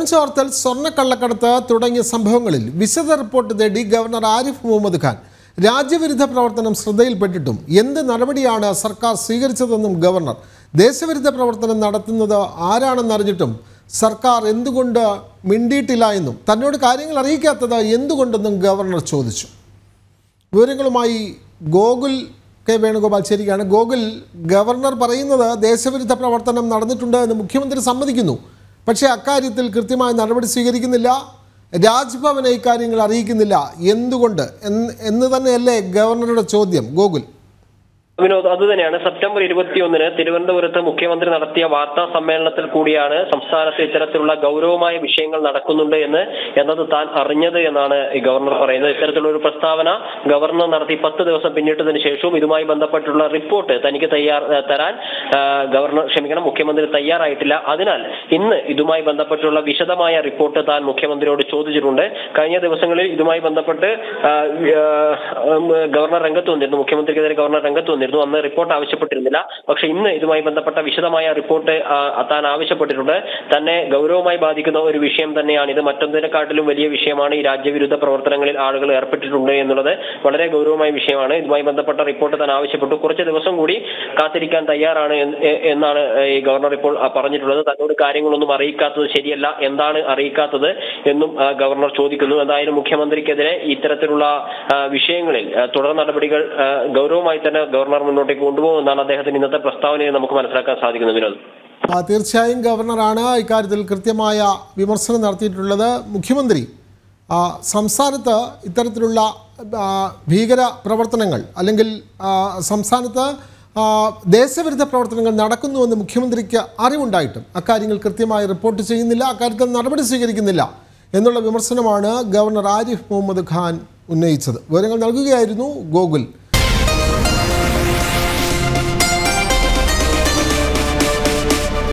phone ചോർത്തൽ സ്വർണ്ണക്കള്ളക്കടത്ത് തുടങ്ങിയ സംഭവങ്ങളിൽ വിശദ റിപ്പോർട്ട് തേടി ഗവർണർ ആരിഫ് മുഹമ്മദ് ഖാൻ രാജ്യവിരുദ്ധ പ്രവർത്തനം ശ്രദ്ധയിൽപ്പെട്ടിട്ടും എന്ത് നടപടിയാണ് സർക്കാർ സ്വീകരിച്ചതെന്നും ഗവർണർ ദേശവിരുദ്ധ പ്രവർത്തനം നടത്തുന്നത് ആരാണെന്നറിഞ്ഞിട്ടും സർക്കാർ എന്തുകൊണ്ട് മിണ്ടിയിട്ടില്ല എന്നും തന്നോട് കാര്യങ്ങൾ അറിയിക്കാത്തത് എന്തുകൊണ്ടെന്നും ഗവർണർ ചോദിച്ചു വിവരങ്ങളുമായി ഗോകുൽ കെ വേണുഗോപാൽ ചേരുകയാണ് ഗോകുൽ ഗവർണർ പറയുന്നത് ദേശവിരുദ്ധ പ്രവർത്തനം നടന്നിട്ടുണ്ട് എന്ന് മുഖ്യമന്ത്രി സമ്മതിക്കുന്നു പക്ഷേ അക്കാര്യത്തിൽ കൃത്യമായ നടപടി സ്വീകരിക്കുന്നില്ല രാജ്ഭവനെ ഇക്കാര്യങ്ങൾ അറിയിക്കുന്നില്ല എന്തുകൊണ്ട് എന്ന് എന്ന് തന്നെയല്ലേ ഗവർണറുടെ ചോദ്യം ഗോകുൽ വിനോദ് അതുതന്നെയാണ് സെപ്റ്റംബർ ഇരുപത്തിയൊന്നിന് തിരുവനന്തപുരത്ത് മുഖ്യമന്ത്രി നടത്തിയ വാർത്താ സമ്മേളനത്തിൽ കൂടിയാണ് സംസ്ഥാനത്ത് ഇത്തരത്തിലുള്ള ഗൗരവമായ വിഷയങ്ങൾ നടക്കുന്നുണ്ട് എന്ന് എന്നത് താൻ അറിഞ്ഞത് എന്നാണ് ഈ ഗവർണർ പറയുന്നത് ഇത്തരത്തിലുള്ള ഒരു പ്രസ്താവന ഗവർണർ നടത്തി പത്ത് ദിവസം പിന്നിട്ടതിന് ശേഷവും ഇതുമായി ബന്ധപ്പെട്ടുള്ള റിപ്പോർട്ട് തനിക്ക് തയ്യാർ തരാൻ ആ, ഗവർണർ ക്ഷമിക്കണം മുഖ്യമന്ത്രി തയ്യാറായിട്ടില്ല അതിനാൽ ഇന്ന് ഇതുമായി ബന്ധപ്പെട്ടുള്ള വിശദമായ റിപ്പോർട്ട് താൻ മുഖ്യമന്ത്രിയോട് ചോദിച്ചിട്ടുണ്ട് കഴിഞ്ഞ ദിവസങ്ങളിൽ ഇതുമായി ബന്ധപ്പെട്ട് ആ, ആ, ഉം, ഗവർണർ രംഗത്ത് വന്നിരുന്നു മുഖ്യമന്ത്രിക്കെതിരെ ഗവർണർ രംഗത്ത് വന്നിരുന്നു അന്ന് റിപ്പോർട്ട് ആവശ്യപ്പെട്ടിരുന്നില്ല പക്ഷെ ഇന്ന് ഇതുമായി ബന്ധപ്പെട്ട വിശദമായ റിപ്പോർട്ട് ആ, താൻ ആവശ്യപ്പെട്ടിട്ടുണ്ട് തന്നെ ഗൗരവമായി ബാധിക്കുന്ന ഒരു വിഷയം തന്നെയാണ് ഇത് മറ്റൊന്നിനെക്കാട്ടിലും വലിയ വിഷയമാണ് ഈ രാജ്യവിരുദ്ധ പ്രവർത്തനങ്ങളിൽ ആളുകൾ ഏർപ്പെട്ടിട്ടുണ്ട് എന്നുള്ളത് വളരെ ഗൗരവമായ വിഷയമാണ് ഇതുമായി ബന്ധപ്പെട്ട റിപ്പോർട്ട് താൻ ആവശ്യപ്പെട്ടു കുറച്ച് ദിവസം കൂടി കാത്തിരിക്കാൻ തയ്യാറാണ് എന്ന് എ- എന്നാണ് ഈ ഗവർണർ ഇപ്പോൾ ആ, പറഞ്ഞിട്ടുള്ളത് തന്നോട് കാര്യങ്ങളൊന്നും അറിയിക്കാത്തത് ശരിയല്ല എന്താണ് അറിയിക്കാത്തത് എന്നും ആ, ഗവർണർ ചോദിക്കുന്നു എന്തായാലും മുഖ്യമന്ത്രിക്കെതിരെ ഇത്തരത്തിലുള്ള ആ, വിഷയങ്ങളിൽ ആ, തുടർ നടപടികൾ ആ, ഗൗരവമായി തന്നെ ഗവർണർ മുന്നോട്ടേക്ക് കൊണ്ടുപോകുമെന്നാണ് അദ്ദേഹത്തിന് ഇന്നത്തെ പ്രസ്താവനയിൽ നമുക്ക് മനസ്സിലാക്കാൻ സാധിക്കുന്നത് വിനോദ് ആ, തീർച്ചയായും ഗവർണറാണ് ഇക്കാര്യത്തിൽ കൃത്യമായ വിമർശനം നടത്തിയിട്ടുള്ളത് മുഖ്യമന്ത്രി ആ, സംസ്ഥാനത്ത് ഇത്തരത്തിലുള്ള ആ, ഭീകര പ്രവർത്തനങ്ങൾ അല്ലെങ്കിൽ ആ, സംസ്ഥാനത്ത് ആ, ദേശവിരുദ്ധ പ്രവർത്തനങ്ങൾ നടക്കുന്നുവെന്ന് മുഖ്യമന്ത്രിക്ക് അറിവുണ്ടായിട്ടും അക്കാര്യങ്ങൾ കൃത്യമായി റിപ്പോർട്ട് ചെയ്യുന്നില്ല അക്കാര്യത്തിൽ നടപടി സ്വീകരിക്കുന്നില്ല എന്നുള്ള വിമർശനമാണ് ഗവർണർ ആരിഫ് മുഹമ്മദ് ഖാൻ ഉന്നയിച്ചത് വിവരങ്ങൾ നൽകുകയായിരുന്നു ഗോകുൽ